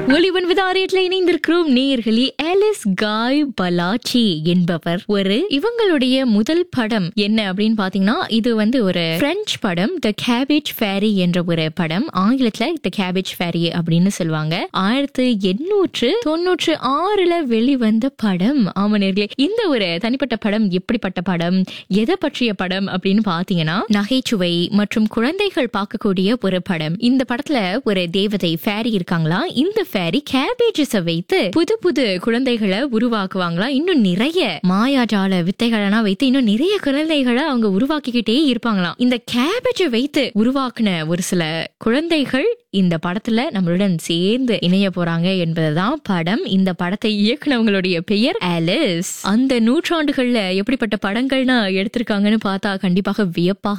ஒளிவன் விதாரியத்தில் இணைந்திருக்கிறோம் நேயர்களே ஆலிஸ் காய் பலாச்சி என்பவர் ஒரு இவங்களுடைய முதல் படம் என்ன அப்படின்னு பாத்தீங்கன்னா இது வந்து ஒரு பிரெஞ்சு படம் த கேபேஜ் ஃபேரி என்ற ஒரு படம் ஆங்கிலத்துல த கேபேஜ் ஃபேரி அப்படின்னு சொல்லுவாங்க ஆயிரத்தி எண்ணூற்று தொண்ணூற்று ஆறுல வெளிவந்த படம் ஆமா நேர்களே இந்த ஒரு தனிப்பட்ட படம் எப்படிப்பட்ட படம் எதை பற்றிய படம் அப்படின்னு பாத்தீங்கன்னா நகைச்சுவை மற்றும் குழந்தைகள் பார்க்கக்கூடிய ஒரு படம் இந்த படத்துல ஒரு தேவதை ஃபேரி இருக்காங்களா இந்த ஃபேரி கேபேஜஸ வைத்து புது புது குழந்தைகளை உருவாக்குவாங்களா இன்னும் நிறைய மாயாஜால வித்தைகளெல்லாம் வைத்து இன்னும் நிறைய குழந்தைகளை அவங்க உருவாக்கிக்கிட்டே இருப்பாங்களாம் இந்த கேபேஜை வைத்து உருவாக்குன ஒரு சில குழந்தைகள் இந்த படத்துல நம்மளுடன் சேர்ந்து இணைய போறாங்க என்பதுதான் படம் இந்த படத்தை இயக்குனவங்களுடைய பெயர் ஆலிஸ் அந்த நூற்றாண்டுகள்ல எப்படிப்பட்ட படங்கள்னா எடுத்திருக்காங்கன்னு பார்த்தா கண்டிப்பாக வியப்பாக